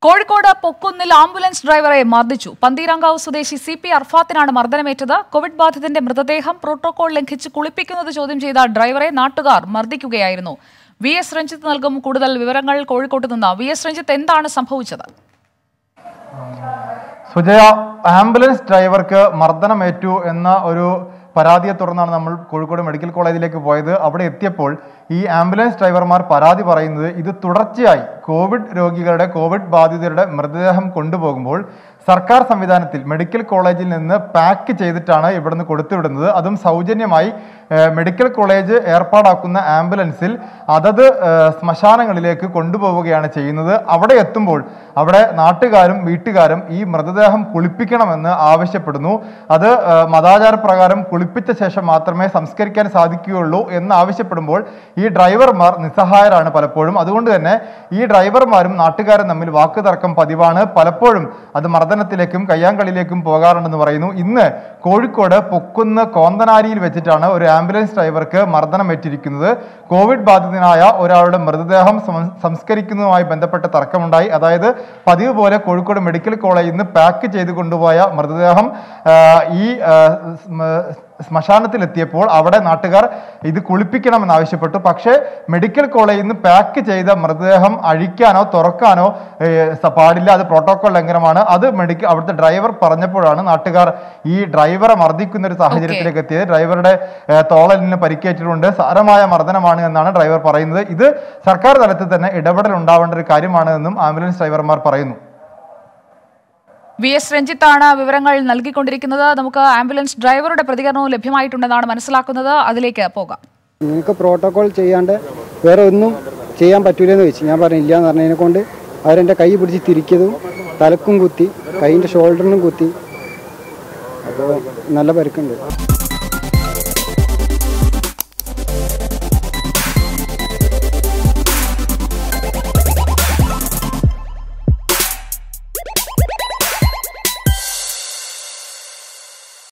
Kozhikode പൊക്കുന്നിൽ ambulance ഡ്രൈവറെ മർദ്ദിച്ചു പന്തീരാങ്കാവ് സ്വദേശി സി പി അർഫാത്തിനാണ് മർദ്ദനമേറ്റത് കോവിഡ് ബാധിതന്റെ മൃതദേഹം പ്രോട്ടോകോൾ ലംഘിച്ച് കുളിപ്പിക്കുന്നത് ചോദ്യം ചെയ്ത ഡ്രൈവറെ നാട്ടുകാർ മർദ്ദിക്കുകയായിരുന്നു വി എസ് രഞ്ജിത്ത് നൽകും കൂടുതൽ വിവരങ്ങൾ കോഴിക്കോട്ട് നിന്ന് വി എസ് രഞ്ജിത്ത് എന്താണ് സംഭവിച്ചത് സുജയ ആംബുലൻസ് ഡ്രൈവർക്ക് മർദ്ദനമേറ്റു എന്ന ഒരു പരാതിയെ തുടർന്നാണ് നമ്മൾ കോഴിക്കോട് മെഡിക്കൽ കോളേജിലേക്ക് പോയത് അവിടെ എത്തിയപ്പോൾ ഈ ആംബുലൻസ് ഡ്രൈവർമാർ പരാതി പറയുന്നത് ഇത് തുടർച്ചയായി കോവിഡ് രോഗികളുടെ കോവിഡ് ബാധിതരുടെ മൃതദേഹം കൊണ്ടുപോകുമ്പോൾ സർക്കാർ സംവിധാനത്തിൽ മെഡിക്കൽ കോളേജിൽ നിന്ന് പാക്ക് ചെയ്തിട്ടാണ് ഇവിടുന്ന് കൊടുത്തുവിടുന്നത് അതും സൗജന്യമായി ഏഹ്, മെഡിക്കൽ കോളേജ് ഏർപ്പാടാക്കുന്ന ആംബുലൻസിൽ അതത് ഏഹ്, ശ്മശാനങ്ങളിലേക്ക് കൊണ്ടുപോവുകയാണ് ചെയ്യുന്നത് അവിടെ എത്തുമ്പോൾ അവിടെ നാട്ടുകാരും വീട്ടുകാരും ഈ മൃതദേഹം കുളിപ്പിക്കണമെന്ന് ആവശ്യപ്പെടുന്നു അത് ഏഹ്, മതാചാരപ്രകാരം കുളിപ്പിച്ച ശേഷം മാത്രമേ സംസ്കരിക്കാൻ സാധിക്കുകയുള്ളൂ എന്ന് ആവശ്യപ്പെടുമ്പോൾ ഈ ഡ്രൈവർമാർ നിസ്സഹായരാണ് പലപ്പോഴും അതുകൊണ്ട് തന്നെ ഈ ഡ്രൈവർമാരും നാട്ടുകാരും തമ്മിൽ വാക്കുതർക്കം പതിവാണ് പലപ്പോഴും അത് മർദ്ദനത്തിലേക്കും കയ്യാങ്കളിയിലേക്കും പോകാറുണ്ടെന്ന് പറയുന്നു ഇന്ന് കോഴിക്കോട് പൊക്കുന്ന് കോന്തനാരിയിൽ വെച്ചിട്ടാണ് ഒരു ആംബുലൻസ് ഡ്രൈവർക്ക് മർദ്ദനമേറ്റിരിക്കുന്നത് കോവിഡ് ബാധിതനായ ഒരാളുടെ മൃതദേഹം സം- സംസ്കരിക്കുന്നതുമായി ബന്ധപ്പെട്ട തർക്കമുണ്ടായി അതായത് പതിവ് പോലെ കോഴിക്കോട് മെഡിക്കൽ കോളേജിൽ നിന്ന് പാക്ക് ചെയ്ത് കൊണ്ടുപോയ മൃതദേഹം ആ, ഈ ആ, സ്മ- ശ്മശാനത്തിലെത്തിയപ്പോൾ അവിടെ നാട്ടുകാർ ഇത് കുളിപ്പിക്കണമെന്ന് ആവശ്യപ്പെട്ടു പക്ഷേ മെഡിക്കൽ കോളേജിൽ നിന്ന് പാക്ക് ചെയ്ത മൃതദേഹം അഴിക്കാനോ തുറക്കാനോ ഏ, സ- പാടില്ല അത് പ്രോട്ടോകോൾ ലംഘനമാണ് അത് മെഡിക്കൽ അവിടുത്തെ ഡ്രൈവർ പറഞ്ഞപ്പോഴാണ് നാട്ടുകാർ ഈ ഡ്രൈവറെ മർദ്ദിക്കുന്ന ഒരു സാഹചര്യത്തിലേക്ക് എത്തിയത് ഡ്രൈവറുടെ ഏ, തോളലിന് പരിക്കേറ്റിട്ടുണ്ട് സാരമായ മർദ്ദനമാണ് എന്നാണ് ഡ്രൈവർ പറയുന്നത് ഇത് സർക്കാർ തലത്തിൽ തന്നെ ഇടപെടൽ ഉണ്ടാവേണ്ട ഒരു കാര്യമാണ് എന്നും ആംബുലൻസ് ഡ്രൈവർമാർ പറയുന്നു വി എസ് രഞ്ജിത്താണ് വിവരങ്ങൾ നൽകിക്കൊണ്ടിരിക്കുന്നത് നമുക്ക് ആംബുലൻസ് ഡ്രൈവറുടെ പ്രതികരണവും ലഭ്യമായിട്ടുണ്ടെന്നാണ് മനസ്സിലാക്കുന്നത് അതിലേക്ക് പോകാം നിങ്ങൾക്ക് പ്രോട്ടോകോൾ ചെയ്യാണ്ട് വേറെ ഒന്നും ചെയ്യാൻ പറ്റൂലെന്ന് ചോദിച്ചു ഞാൻ പറഞ്ഞു ഇല്ല എന്ന് പറഞ്ഞതിനെ കൊണ്ട് അവരെൻ്റെ കൈ പിടിച്ച് തിരിക്കതും തലക്കും കുത്തി കൈയിൻ്റെ ഷോൾഡറിനും കുത്തി അപ്പോൾ നല്ല പരിക്കുണ്ട്